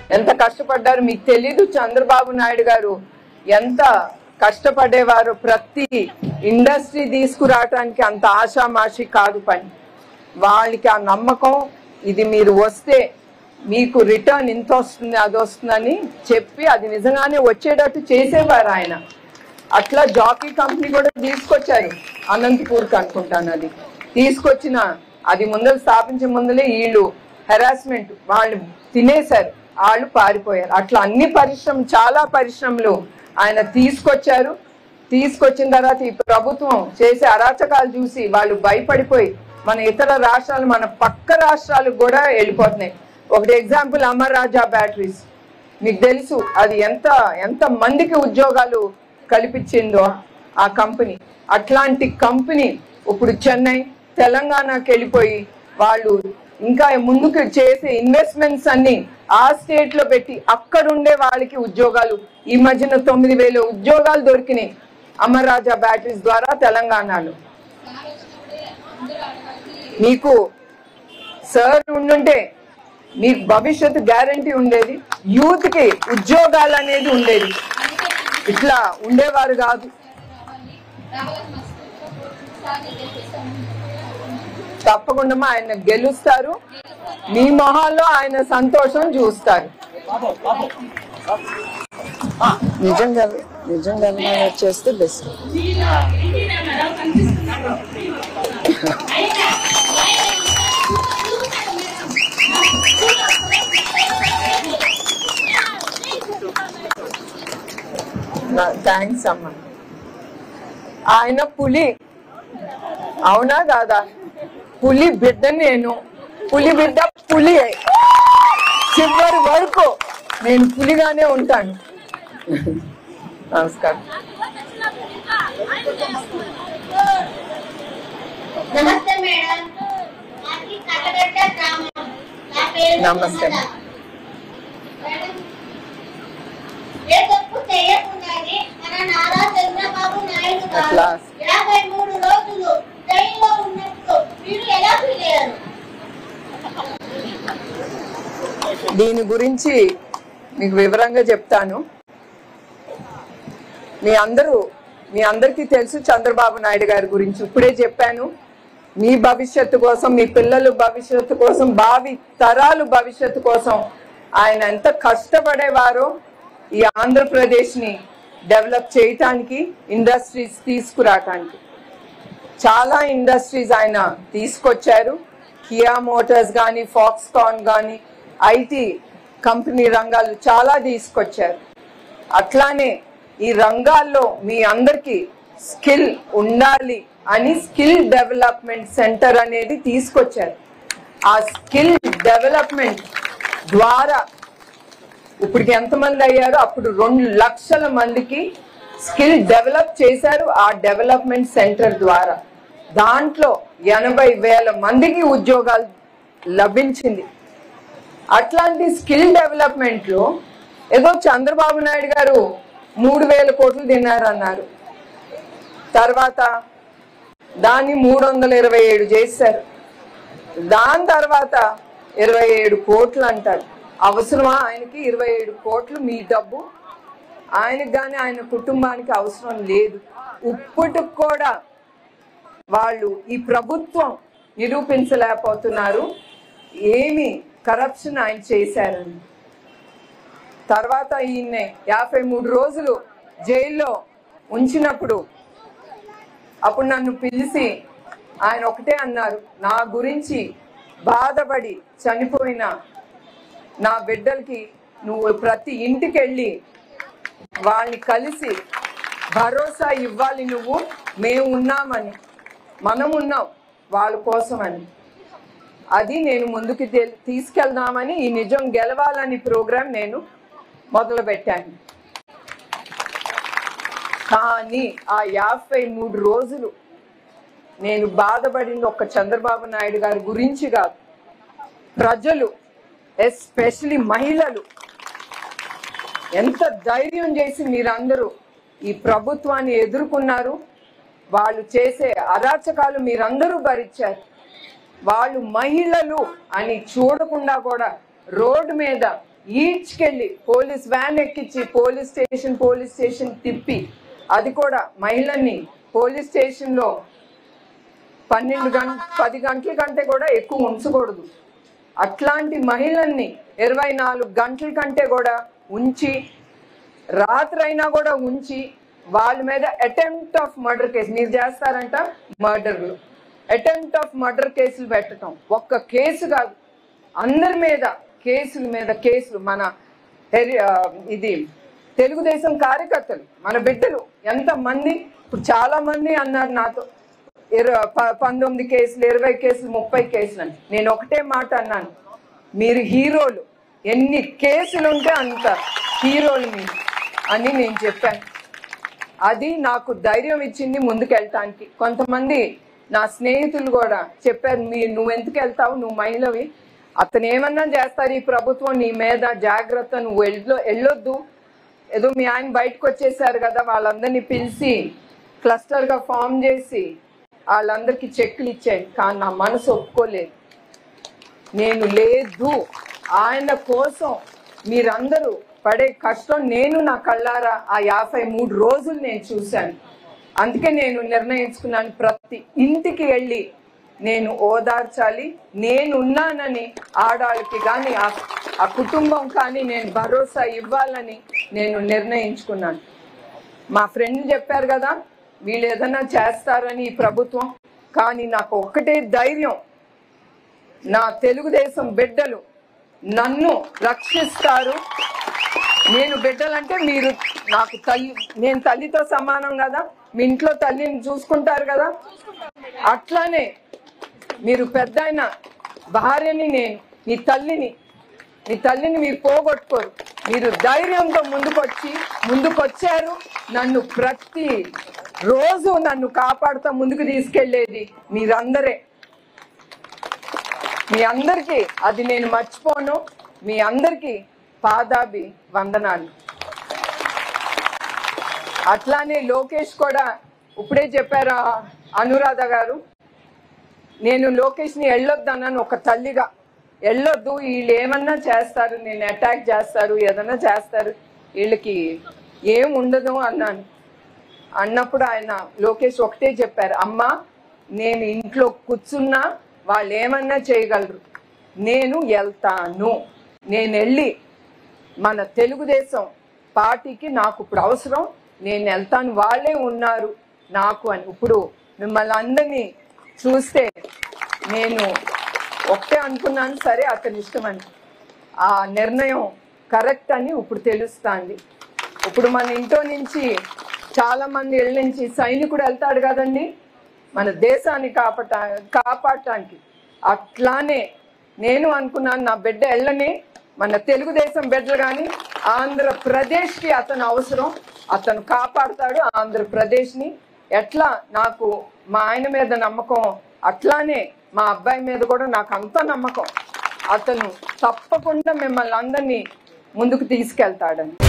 ఎంత కష్టపడ్డారు మీకు తెలీదు చంద్రబాబు నాయుడు గారు ఎంత కష్టపడేవారు ప్రతి ఇండస్ట్రీ తీసుకురావటానికి అంత ఆషామాషి కాదు పని వాళ్ళకి ఆ నమ్మకం ఇది మీరు వస్తే మీకు రిటర్న్ ఇంత వస్తుంది అది వస్తుందని చెప్పి అది నిజంగానే వచ్చేటట్టు చేసేవారు ఆయన అట్లా జాకీ కంపెనీ కూడా తీసుకొచ్చారు అనంతపూర్కి అనుకుంటాను అది తీసుకొచ్చిన అది ముందర స్థాపించే ముందలే వీళ్ళు హెరాస్మెంట్ వాళ్ళు తినేశారు వాళ్ళు పారిపోయారు అట్లా అన్ని పరిశ్రమ చాలా పరిశ్రమలు ఆయన తీసుకొచ్చారు తీసుకొచ్చిన తర్వాత ఈ ప్రభుత్వం చేసే అరాచకాలు చూసి వాళ్ళు భయపడిపోయి మన ఇతర రాష్ట్రాలు మన పక్క రాష్ట్రాలకు కూడా వెళ్ళిపోతున్నాయి ఒకటి ఎగ్జాంపుల్ అమర్ రాజా బ్యాటరీస్ మీకు తెలుసు అది ఎంత ఎంత మందికి ఉద్యోగాలు కల్పించిందో ఆ కంపెనీ అట్లాంటి కంపెనీ ఇప్పుడు చెన్నై తెలంగాణకి వెళ్ళిపోయి వాళ్ళు ఇంకా ముందుకు చేసే ఇన్వెస్ట్మెంట్స్ అన్ని ఆ స్టేట్ లో పెట్టి అక్కడ ఉండే వాళ్ళకి ఉద్యోగాలు ఈ మధ్యన తొమ్మిది వేల ఉద్యోగాలు దొరికినాయి అమర్ రాజా బ్యాటరీస్ ద్వారా తెలంగాణలో మీకు సార్ ఉండుంటే మీకు భవిష్యత్తు గ్యారంటీ ఉండేది యూత్ కి ఉద్యోగాలు అనేది ఉండేది ఇట్లా ఉండేవారు కాదు తప్పకుండా ఆయన గెలుస్తారు మీ మొహాల్లో ఆయన సంతోషం చూస్తారు నిజంగా నిజంగా చేస్తే బెస్ట్ థ్యాంక్స్ అమ్మా ఆయన పులి అవునా కాదా పులి బిడ్డ నేను పులి బిడ్డ పులి చివరి వరకు నేను పులిగానే ఉంటాను నమస్కారం నమస్తే మేడం మాది కట్టగడ్డ గ్రామం నా పేరు నమస్తే. సుమలత. మేడం, ఏ తప్పు చేయకుండానే మన నారా చంద్రబాబు నాయుడు గారు అట్లా. యాభై మూడు రోజులు జైల్లో ఉన్నప్పుడు మీరు ఎలా ఫీల్ అయ్యారు దీని గురించి మీకు వివరంగా చెప్తాను మీ అందరూ మీ అందరికీ తెలుసు చంద్రబాబు నాయుడు గారి గురించి ఇప్పుడే చెప్పాను మీ భవిష్యత్తు కోసం మీ పిల్లల భవిష్యత్తు కోసం భావి తరాలు భవిష్యత్తు కోసం ఆయన ఎంత కష్టపడేవారో ఈ ఆంధ్రప్రదేశ్ ని డెవలప్ చేయటానికి ఇండస్ట్రీస్ తీసుకురావటానికి చాలా ఇండస్ట్రీస్ ఆయన తీసుకొచ్చారు కియా మోటార్స్ కానీ ఫాక్స్కాన్ కానీ ఐటీ కంపెనీ రంగాలు చాలా తీసుకొచ్చారు అట్లానే ఈ రంగాల్లో మీ అందరికీ స్కిల్ ఉండాలి అని స్కిల్ డెవలప్మెంట్ సెంటర్ అనేది తీసుకొచ్చారు ఆ స్కిల్ డెవలప్మెంట్ ద్వారా ఇప్పటికి ఎంతమంది అయ్యారో అప్పుడు రెండు లక్షల మందికి స్కిల్ డెవలప్ చేశారు ఆ డెవలప్మెంట్ సెంటర్ ద్వారా దాంట్లో ఎనభై వేల మందికి ఉద్యోగాలు లభించింది అట్లాంటి స్కిల్ డెవలప్మెంట్ లో ఏదో చంద్రబాబు నాయుడు గారు మూడు వేల కోట్లు తిన్నారన్నారు తర్వాత దాన్ని మూడు వందల ఇరవై ఏడు చేశారు దాని తర్వాత ఇరవై ఏడు కోట్లు అంటారు అవసరమా ఆయనకి ఇరవై ఏడు కోట్లు మీ డబ్బు ఆయనకి కానీ ఆయన కుటుంబానికి అవసరం లేదు ఇప్పటికి కూడా వాళ్ళు ఈ ప్రభుత్వం నిరూపించలేకపోతున్నారు ఏమి కరప్షన్ ఆయన చేశారని తర్వాత ఈయన్ని యాభై మూడు రోజులు జైల్లో ఉంచినప్పుడు అప్పుడు నన్ను పిలిచి ఆయన ఒకటే అన్నారు నా గురించి బాధపడి చనిపోయిన నా బిడ్డలకి నువ్వు ప్రతి ఇంటికి వెళ్ళి వాళ్ళని కలిసి భరోసా ఇవ్వాలి నువ్వు మేము ఉన్నామని మనం ఉన్నాం వాళ్ళ కోసం అని అది నేను ముందుకు తె- తీసుకెళ్దామని ఈ నిజం గెలవాలని ప్రోగ్రాం నేను మొదలు పెట్టాను కానీ ఆ యాభై మూడు రోజులు నేను బాధపడింది ఒక్క చంద్రబాబు నాయుడు గారి గురించి కాదు ప్రజలు ఎస్పెషలీ మహిళలు ఎంత ధైర్యం చేసి మీరందరూ ఈ ప్రభుత్వాన్ని ఎదుర్కొన్నారు వాళ్ళు చేసే అరాచకాలు మీరందరూ భరించారు వాళ్ళు మహిళలు అని చూడకుండా కూడా రోడ్డు మీద ఈడ్చుకెళ్ళి పోలీస్ వ్యాన్ ఎక్కించి పోలీస్ స్టేషన్ పోలీస్ స్టేషన్ తిప్పి అది కూడా మహిళల్ని పోలీస్ స్టేషన్లో పన్నెండు గంట పది గంటల కంటే కూడా ఎక్కువ ఉంచకూడదు అట్లాంటి మహిళల్ని ఇరవై నాలుగు గంటల కంటే కూడా ఉంచి రాత్రి అయినా కూడా ఉంచి వాళ్ళ మీద అటెంప్ట్ ఆఫ్ మర్డర్ కేసు మీరు చేస్తారంట మర్డర్లు అటెంప్ట్ ఆఫ్ మర్డర్ కేసులు పెట్టడం ఒక్క కేసు కాదు అందరి మీద కేసుల మీద కేసులు మన హెరి- ఆ, ఇది తెలుగుదేశం కార్యకర్తలు మన బిడ్డలు ఎంతమంది ఇప్పుడు చాలా మంది అన్నారు నాతో ఇరవై ప- పంతొమ్మిది కేసులు ఇరవై కేసులు ముప్పై కేసులు అని నేను ఒకటే మాట అన్నాను మీరు హీరోలు ఎన్ని కేసులు ఉంటే అంత హీరోలు మీరు అని నేను చెప్పాను అది నాకు ధైర్యం ఇచ్చింది ముందుకెళ్ళటానికి కొంతమంది నా స్నేహితులు కూడా చెప్పారు మీ నువ్వు ఎందుకు వెళ్తావు నువ్వు మహిళవి అతను ఏమన్నా చేస్తారు ఈ ప్రభుత్వం నీ మీద జాగ్రత్త నువ్వు వెళ్ళో వెళ్ళొద్దు ఏదో మీ ఆయన బయటకు వచ్చేసారు కదా వాళ్ళందరినీ పిలిచి క్లస్టర్గా ఫామ్ చేసి వాళ్ళందరికీ చెక్కులు ఇచ్చాయి కానీ నా మనసు ఒప్పుకోలేదు నేను లేదు ఆయన కోసం మీరందరూ పడే కష్టం నేను నా కళ్ళారా ఆ యాభై మూడు రోజులు నేను చూశాను అందుకే నేను నిర్ణయించుకున్నాను ప్రతి ఇంటికి వెళ్ళి నేను ఓదార్చాలి నేనున్నానని ఆడాళ్ళకి కానీ ఆ ఆ కుటుంబం కానీ నేను భరోసా ఇవ్వాలని నేను నిర్ణయించుకున్నాను మా ఫ్రెండ్ చెప్పారు కదా వీళ్ళు ఏదైనా చేస్తారని ఈ ప్రభుత్వం కానీ నాకు ఒక్కటే ధైర్యం నా తెలుగుదేశం బిడ్డలు నన్ను రక్షిస్తారు నేను బిడ్డలంటే మీరు నాకు తల్లి నేను తల్లితో సమానం కదా మీ ఇంట్లో తల్లిని చూసుకుంటారు కదా అట్లానే మీరు పెద్ద భార్యని నేను నీ తల్లిని నీ తల్లిని మీరు పోగొట్టుకోరు మీరు ధైర్యంతో ముందుకొచ్చి ముందుకొచ్చారు నన్ను ప్రతి రోజు నన్ను కాపాడుతూ ముందుకు తీసుకెళ్లేది మీరందరే మీ అందరికీ అది నేను మర్చిపోను మీ అందరికీ పాదాభి వందనాలు అట్లానే లోకేష్ కూడా ఇప్పుడే చెప్పారు ఆ అనురాధ గారు నేను లోకేష్ని వెళ్ళొద్దన్నాను ఒక తల్లిగా వెళ్ళొద్దు వీళ్ళు ఏమన్నా చేస్తారు నేను అటాక్ చేస్తారు ఏదన్నా చేస్తారు వీళ్ళకి ఏం ఉండదు అన్నాను అన్నప్పుడు ఆయన లోకేష్ ఒకటే చెప్పారు అమ్మా నేను ఇంట్లో కూర్చున్నా వాళ్ళు ఏమన్నా చేయగలరు నేను వెళ్తాను నేను వెళ్ళి మన తెలుగుదేశం పార్టీకి నాకు ఇప్పుడు అవసరం నేను వెళ్తాను వాళ్ళే ఉన్నారు నాకు అని ఇప్పుడు మిమ్మల్ని అందరినీ చూస్తే నేను ఒకటే అనుకున్నాను సరే అతని ఇష్టం అని ఆ నిర్ణయం కరెక్ట్ అని ఇప్పుడు తెలుస్తుంది ఇప్పుడు మన ఇంట్లో నుంచి చాలా మంది ఇళ్ళ నుంచి సైనికుడు వెళ్తాడు కదండి మన దేశాన్ని కాపాట కాపాడటానికి అట్లానే నేను అనుకున్నాను నా బిడ్డ వెళ్ళని మన తెలుగుదేశం బిడ్డలు కానీ ఆంధ్రప్రదేశ్కి అతను అవసరం అతను కాపాడుతాడు ఆంధ్రప్రదేశ్ని ఎట్లా నాకు మా ఆయన మీద నమ్మకం అట్లానే మా అబ్బాయి మీద కూడా నాకు అంత నమ్మకం అతను తప్పకుండా మిమ్మల్ని అందరినీ ముందుకు తీసుకెళ్తాడని